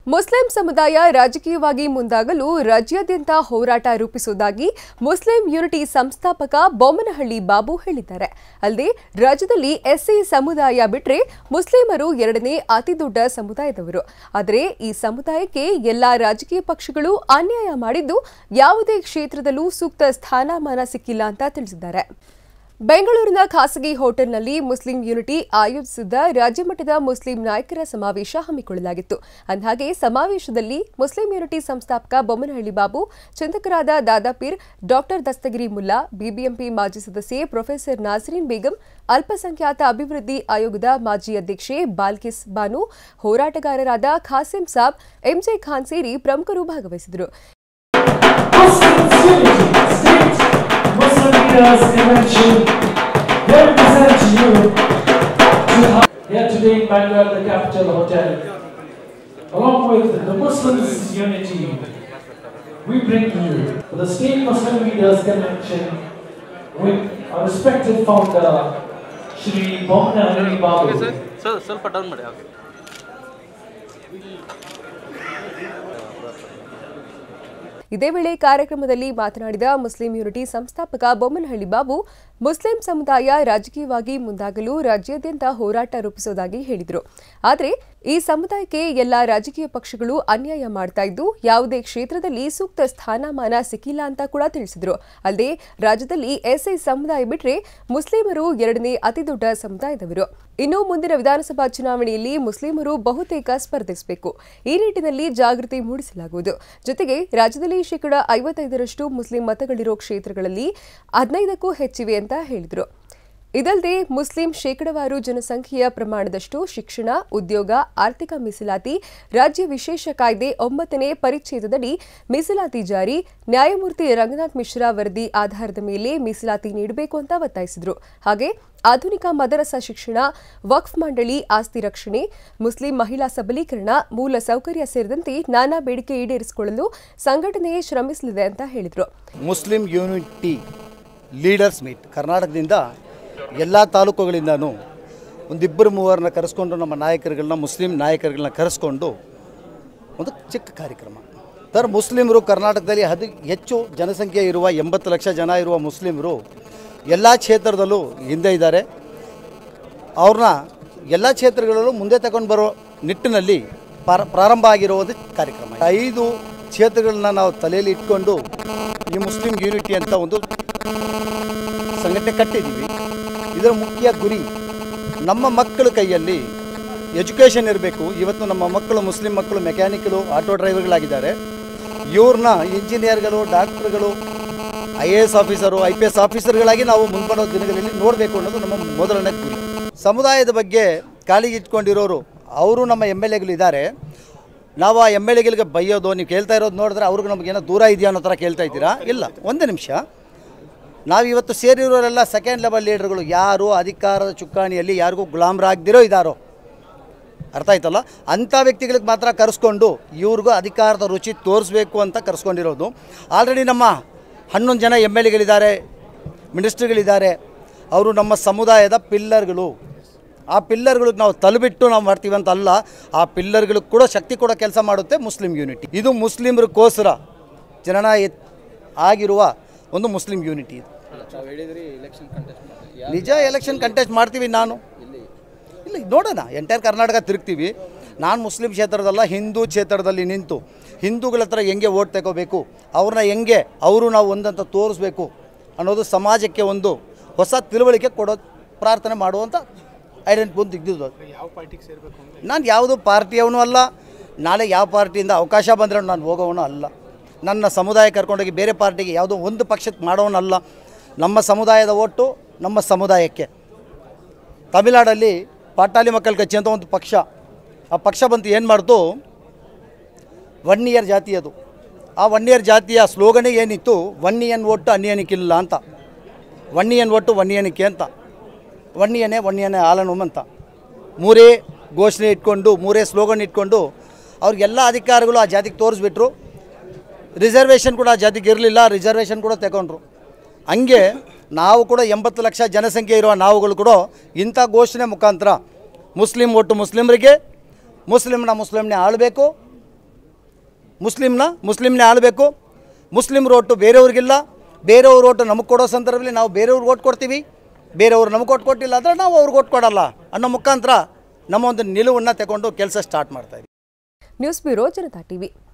Muslim ಸಮುದಾಯ ರಾಜಕೀಯವಾಗಿ ಮುಂದಾಗಲು ರಾಜ್ಯಾದ್ಯಂತ ಹೋರಾಟ ರೂಪಿಸುವುದಾಗಿ ಮುಸ್ಲಿಂ ಯೂನಿಟಿ ಸಂಸ್ಥಾಪಕ ಬೊಮ್ಮನಹಳ್ಳಿ ಬಾಬು ಹೇಳಿದ್ದಾರೆ ಅಲ್ಲದೆ ರಾಜ್ಯದಲ್ಲಿ ಎಸ್ಸಿ ಸಮುದಾಯ ಬಿಟ್ಟರೆ ಮುಸ್ಲಿಮರು ಎರಡನೇ ಅತಿದೊಡ್ಡ ಸಮುದಾಯದವರು ಆದರೆ ಈ ಸಮುದಾಯಕ್ಕೆ ಎಲ್ಲಾ ರಾಜಕೀಯ ಪಕ್ಷಗಳು ಅನ್ಯಾಯ ಮಾಡಿದ್ದು ಯಾವುದೇ ಕ್ಷೇತ್ರದಲ್ಲೂ ಸೂಕ್ತ ಸ್ಥಾನಮಾನ ಸಿಕ್ಕಿಲ್ಲ ಅಂತ ತಿಳಿಸಿದ್ದಾರೆ ಬೆಂಗಳೂರಿನ ಖಾಸಗಿ ಹೋಟೆಲ್ನಲ್ಲಿ ಮುಸ್ಲಿಂ ಯೂನಿಟಿ ಆಯೋಜಿಸಿದ್ದ ರಾಜ್ಯಮಟ್ಟದ ಮುಸ್ಲಿಂ ನಾಯಕರ ಸಮಾವೇಶ ಹಮ್ಮಿಕೊಳ್ಳಲಾಗಿತ್ತು ಅಂದಹಾಗೆ ಸಮಾವೇಶದಲ್ಲಿ ಮುಸ್ಲಿಂ ಯೂನಿಟಿ ಸಂಸ್ಥಾಪಕ ಬೊಮ್ಮನಹಳ್ಳಿ ಬಾಬು ಚಿಂತಕರಾದ ದಾದಾಪೀರ್ ಡಾಕ್ಟರ್ ದಸ್ತಗಿರಿ ಮುಲ್ಲಾ ಬಿಬಿಎಂಪಿ ಮಾಜಿ ಸದಸ್ಯೆ ಪ್ರೊಫೆಸರ್ ನಾಜರೀನ್ ಬೇಗಂ ಅಲ್ಪಸಂಖ್ಯಾತ ಅಭಿವೃದ್ಧಿ ಆಯೋಗದ ಮಾಜಿ ಅಧ್ಯಕ್ಷೆ ಬಾಲ್ಕಿಸ್ ಬಾನು ಹೋರಾಟಗಾರರಾದ ಖಾಸಿಂ ಸಾಬ್ ಎಂಜೆ ಖಾನ್ ಸೇರಿ ಪ್ರಮುಖರು ಭಾಗವಹಿಸಿದರು Muslim leaders convention represent you to have here today in Bangalore, the capital hotel. Along with the Muslims unity, we bring you the state Muslim leaders convention with our respected founder, Shri Bomna Ali Babu. Sir sir ಸ್ವಲ್ಪ down ಮಾಡಿ okay ಇದೇ ವೇಳೆ ಕಾರ್ಯಕ್ರಮದಲ್ಲಿ ಮಾತನಾಡಿದ Muslim unity ಸಂಸ್ಥಾಪಕ Bommanahalli Babu Muslim ಸಮುದಾಯ ರಾಜಕೀಯವಾಗಿ ಮುಂದಾಗಲು ರಾಜ್ಯಾದ್ಯಂತ ಹೋರಾಟ ರೂಪಿಸುವುದಾಗಿ ಹೇಳಿದರು ಆದರೆ ಈ ಸಮುದಾಯಕ್ಕೆ ಎಲ್ಲಾ ರಾಜಕೀಯ ಪಕ್ಷಗಳು ಅನ್ಯಾಯ ಮಾಡ್ತಾ ಇದ್ದು ಯಾವುದೇ ಕ್ಷೇತ್ರದಲ್ಲಿ ಸೂಕ್ತ ಸ್ಥಾನಮಾನ ಸಿಕ್ಕಿಲ್ಲ ಅಂತ ಕೂಡ ತಿಳಿಸಿದರು ಅಲ್ಲದೆ ರಾಜ್ಯದಲ್ಲಿ ಎಸ್ಐ ಸಮುದಾಯ ಬಿಟ್ಟರೆ ಮುಸ್ಲಿಮರು ಎರಡನೇ ಅತಿದೊಡ್ಡ ಸಮುದಾಯದವರು ಇನ್ನು ಮುಂದಿನ ವಿಧಾನಸಭಾ ಚುನಾವಣೆಯಲ್ಲಿ ಮುಸ್ಲಿಮರು ಬಹುತೇಕ ಸ್ಪರ್ಧಿಸಬೇಕು ಈ ನಿಟ್ಟಿನಲ್ಲಿ ಜಾಗೃತಿ ಮೂಡಿಸಲಾಗುವುದು ಜೊತೆಗೆ ರಾಜ್ಯದಲ್ಲಿ ಶೇಕಡಾ ಐವತ್ತೈದರಷ್ಟು ಮುಸ್ಲಿಂ ಮತಗಳಿರೋ ಕ್ಷೇತ್ರಗಳಲ್ಲಿ ಹದಿನೈದಕ್ಕೂ ಹೆಚ್ಚಿವೆ ಅಂತ ಹೇಳಿದರು ಇದಲ್ಲದೆ ಮುಸ್ಲಿಂ ಶೇಕಡವಾರು ಜನಸಂಖ್ಯೆಯ ಪ್ರಮಾಣದಷ್ಟು ಶಿಕ್ಷಣ ಉದ್ಯೋಗ ಆರ್ಥಿಕ ಮೀಸಲಾತಿ ರಾಜ್ಯ ವಿಶೇಷ ಕಾಯ್ದೆ ಒಂಬತ್ತನೇ ಪರಿಚ್ಛೇದದಡಿ ಮೀಸಲಾತಿ ಜಾರಿ ನ್ಯಾಯಮೂರ್ತಿ ರಂಗನಾಥ್ ಮಿಶ್ರಾ ವರದಿ ಆಧಾರದ ಮೇಲೆ ಮೀಸಲಾತಿ ನೀಡಬೇಕು ಅಂತ ಒತ್ತಾಯಿಸಿದರು ಹಾಗೆ ಆಧುನಿಕ ಮದರಸ ಶಿಕ್ಷಣ ವಕ್ಫ್ ಮಂಡಳಿ ಆಸ್ತಿ ರಕ್ಷಣೆ ಮುಸ್ಲಿಂ ಮಹಿಳಾ ಸಬಲೀಕರಣ ಮೂಲ ಸೌಕರ್ಯ ಸೇರಿದಂತೆ ನಾನಾ ಬೇಡಿಕೆ ಈಡೇರಿಸಿಕೊಳ್ಳಲು ಸಂಘಟನೆ ಶ್ರಮಿಸಲಿದೆ ಅಂತ ಹೇಳಿದರು ಮುಸ್ಲಿಂ ಯೂನಿಟಿ ಲೀಡರ್ಸ್ ಮೀಟ್ ಕರ್ನಾಟಕದಿಂದ ಎಲ್ಲ ತಾಲೂಕುಗಳಿಂದನೂ ಒಂದಿಬ್ಬರು ಮೂವರನ್ನ ಕರೆಸ್ಕೊಂಡು ನಮ್ಮ ನಾಯಕರುಗಳನ್ನ ಮುಸ್ಲಿಂ ನಾಯಕರುಗಳನ್ನ ಕರೆಸ್ಕೊಂಡು ಒಂದು ಚಿಕ್ಕ ಕಾರ್ಯಕ್ರಮ ಸರ್ ಮುಸ್ಲಿಮರು ಕರ್ನಾಟಕದಲ್ಲಿ ಹದಿ ಹೆಚ್ಚು ಜನಸಂಖ್ಯೆ ಇರುವ ಎಂಬತ್ತು ಲಕ್ಷ ಜನ ಇರುವ ಮುಸ್ಲಿಮರು ಎಲ್ಲ ಕ್ಷೇತ್ರದಲ್ಲೂ ಹಿಂದೆ ಇದ್ದಾರೆ ಅವ್ರನ್ನ ಎಲ್ಲ ಕ್ಷೇತ್ರಗಳಲ್ಲೂ ಮುಂದೆ ತಗೊಂಡು ಬರೋ ನಿಟ್ಟಿನಲ್ಲಿ ಪಾರ ಪ್ರಾರಂಭ ಆಗಿರುವುದು ಕಾರ್ಯಕ್ರಮ ಐದು ಕ್ಷೇತ್ರಗಳನ್ನ ನಾವು ತಲೆಯಲ್ಲಿ ಇಟ್ಕೊಂಡು ಈ ಮುಸ್ಲಿಂ ಯೂನಿಟಿ ಅಂತ ಒಂದು ಸಂಘಟನೆ ಕಟ್ಟಿದ್ದೀವಿ ಇದರ ಮುಖ್ಯ ಗುರಿ ನಮ್ಮ ಮಕ್ಕಳ ಕೈಯಲ್ಲಿ ಎಜುಕೇಷನ್ ಇರಬೇಕು ಇವತ್ತು ನಮ್ಮ ಮಕ್ಕಳು ಮುಸ್ಲಿಂ ಮಕ್ಕಳು ಮೆಕ್ಯಾನಿಕಲು ಆಟೋ ಡ್ರೈವರ್ಗಳಾಗಿದ್ದಾರೆ ಇವ್ರನ್ನ ಇಂಜಿನಿಯರ್ಗಳು ಡಾಕ್ಟ್ರುಗಳು I A S officer I P S ಆಫೀಸರ್ಗಳಾಗಿ ನಾವು ಮುಂಬರೋ ದಿನಗಳಲ್ಲಿ ನೋಡಬೇಕು ಅನ್ನೋದು ನಮ್ಮ ಮೊದಲನೇ ಗುರಿ ಸಮುದಾಯದ ಬಗ್ಗೆ ಕಾಳಜಿ ಇಟ್ಕೊಂಡಿರೋರು ಅವರು ನಮ್ಮ ಎಮ್ ಎಲ್ ಎಗಳು ಇದ್ದಾರೆ ನಾವು ಆ ಎಮ್ ಎಲ್ ಎಗಳಿಗೆ ಬೈಯೋದು ನೀವು ಕೇಳ್ತಾ ಇರೋದು ನೋಡಿದ್ರೆ ಅವ್ರಿಗೆ ನಮಗೇನೋ ದೂರ ಇದೆಯಾ ಅನ್ನೋ ಥರ ಕೇಳ್ತಾ ಇದ್ದೀರಾ ಇಲ್ಲ ಒಂದೇ ನಿಮಿಷ ನಾವು ಇವತ್ತು ಸೇರಿರೋರೆಲ್ಲ ಸೆಕೆಂಡ್ ಲೆವೆಲ್ ಲೀಡರ್ಗಳು ಯಾರು ಅಧಿಕಾರದ ಚುಕ್ಕಾಣಿಯಲ್ಲಿ ಯಾರಿಗೂ ಗುಲಾಮರಾಗ್ದಿರೋ ಇದ್ದಾರೋ ಅರ್ಥ ಆಯ್ತಲ್ಲ ಅಂಥ ವ್ಯಕ್ತಿಗಳಿಗೆ ಮಾತ್ರ ಕರೆಸ್ಕೊಂಡು ಇವ್ರಿಗೂ ಅಧಿಕಾರದ ರುಚಿ ತೋರಿಸ್ಬೇಕು ಅಂತ ಕರೆಸ್ಕೊಂಡಿರೋದು ಆಲ್ರೆಡಿ ನಮ್ಮ ಹನ್ನೊಂದು ಜನ ಎಮ್ ಎಲ್ ಎಗಳಿದ್ದಾರೆ ಮಿನಿಸ್ಟ್ರಿಗಳಿದ್ದಾರೆ ಅವರು ನಮ್ಮ ಸಮುದಾಯದ ಪಿಲ್ಲರ್ಗಳು ಆ ಪಿಲ್ಲರ್ಗಳಿಗೆ ನಾವು ತಲುಬಿಟ್ಟು ನಾವು ಮಾಡ್ತೀವಿ ಅಂತ ಅಲ್ಲ ಆ ಪಿಲ್ಲರ್ಗಳಿಗೆ ಕೂಡ ಶಕ್ತಿ ಕೊಡೋ ಕೆಲಸ ಮಾಡುತ್ತೆ ಮುಸ್ಲಿಂ ಯೂನಿಟಿ ಇದು ಮುಸ್ಲಿಮರಿಗೋಸ್ಕರ ಜನನ ಎತ್ ಆಗಿರುವ ಒಂದು ಮುಸ್ಲಿಂ ಯೂನಿಟಿ ಇದು ನಿಜ ಎಲೆಕ್ಷನ್ ಕಂಟೆಸ್ಟ್ ಮಾಡ್ತೀವಿ ನಾನು ಇಲ್ಲ ಈಗ ನೋಡೋಣ ಎಂಟೈರ್ ಕರ್ನಾಟಕ ತಿರುಗ್ತೀವಿ ನಾನು ಮುಸ್ಲಿಂ ಕ್ಷೇತ್ರದಲ್ಲ ಹಿಂದೂ ಕ್ಷೇತ್ರದಲ್ಲಿ ನಿಂತು ಹಿಂದೂಗಳ ಹತ್ರ ಹೆಂಗೆ ಓಟ್ ತಗೋಬೇಕು ಅವ್ರನ್ನ ಹೆಂಗೆ ಅವರು ನಾವು ಒಂದಂತ ತೋರಿಸ್ಬೇಕು ಅನ್ನೋದು ಸಮಾಜಕ್ಕೆ ಒಂದು ಹೊಸ ತಿಳುವಳಿಕೆ ಕೊಡೋ ಪ್ರಾರ್ಥನೆ ಮಾಡುವಂಥ ಐಡೆಂಟ್ ಬಂದು ಇದ್ದಿದ್ದು ನಾನು ಯಾವುದೋ ಪಾರ್ಟಿಯವನು ಅಲ್ಲ ನಾಳೆ ಯಾವ ಪಾರ್ಟಿಯಿಂದ ಅವಕಾಶ ಬಂದರೆ ನಾನು ಹೋಗೋವನು ಅಲ್ಲ ನನ್ನ ಸಮುದಾಯ ಕರ್ಕೊಂಡೋಗಿ ಬೇರೆ ಪಾರ್ಟಿಗೆ ಯಾವುದೋ ಒಂದು ಪಕ್ಷಕ್ಕೆ ಮಾಡೋನಲ್ಲ ನಮ್ಮ ಸಮುದಾಯದ ಓಟು ನಮ್ಮ ಸಮುದಾಯಕ್ಕೆ ತಮಿಳ್ನಾಡಲ್ಲಿ ಪಾಟಾಲಿ ಮಕ್ಕಳ ಕಚ್ಚಿ ಅಂತ ಒಂದು ಪಕ್ಷ ಆ ಪಕ್ಷ ಬಂತು ಏನು ಮಾಡ್ತು ಒನ್ ಇಯರ್ ಜಾತಿ ಅದು ಆ ಒನ್ ಇಯರ್ ಜಾತಿಯ ಸ್ಲೋಗನೇ ಏನಿತ್ತು ಒನ್ ಇಯನ್ ಒಟ್ಟು ಅನ್ಯನಿಕ್ಕಿಲ್ಲ ಅಂತ ಒನ್ ಇಯನ್ ಒಟ್ಟು ಒನ್ ಇಯನಿಕೆ ಅಂತ ಒನ್ ಇಯನೇ ಒನ್ ಇಯನೇ ಆಲನುಮ್ ಅಂತ ಮೂರೇ ಘೋಷಣೆ ಇಟ್ಕೊಂಡು ಮೂರೇ ಸ್ಲೋಗನ್ ಇಟ್ಕೊಂಡು ಅವ್ರಿಗೆಲ್ಲ ಅಧಿಕಾರಿಗಳು ಆ ಜಾತಿಗೆ ತೋರಿಸ್ಬಿಟ್ರು ರಿಸರ್ವೇಷನ್ ಕೂಡ ಆ ಜಾತಿಗೆ ಇರಲಿಲ್ಲ ರಿಸರ್ವೇಷನ್ ಕೂಡ ತಗೊಂಡ್ರು ಹಂಗೆ ನಾವು ಕೂಡ ಎಂಬತ್ತು ಲಕ್ಷ ಜನಸಂಖ್ಯೆ ಇರುವ ನಾವುಗಳು ಕೂಡ ಇಂಥ ಘೋಷಣೆ ಮುಖಾಂತರ ಮುಸ್ಲಿಂ ಒಟ್ಟು ಮುಸ್ಲಿಮರಿಗೆ ಮುಸ್ಲಿಮ್ನ ಮುಸ್ಲಿಮ್ನೇ ಆಳಬೇಕು ಮುಸ್ಲಿಮ್ನ ಮುಸ್ಲಿಮ್ನೇ ಆಳಬೇಕು ಮುಸ್ಲಿಮ್ರ ಓಟು ಬೇರೆಯವ್ರಿಗಿಲ್ಲ ಬೇರೆಯವ್ರ ಓಟು ನಮಗೆ ಕೊಡೋ ಸಂದರ್ಭದಲ್ಲಿ ನಾವು ಬೇರೆಯವ್ರಿಗೆ ಓಟ್ ಕೊಡ್ತೀವಿ ಬೇರೆಯವ್ರು ನಮಗೆ ಓಟ್ ಕೊಟ್ಟಿಲ್ಲ ಅಂದರೆ ನಾವು ಅವ್ರಿಗೆ ಓಟ್ ಕೊಡಲ್ಲ ಅನ್ನೋ ಮುಖಾಂತರ ನಮ್ಮ ಒಂದು ನಿಲುವನ್ನು ತಗೊಂಡು ಕೆಲಸ ಸ್ಟಾರ್ಟ್ ಮಾಡ್ತಾಯಿದ್ವಿ ನ್ಯೂಸ್ ಬ್ಯೂರೋ ಜನತಾ ಟಿವಿ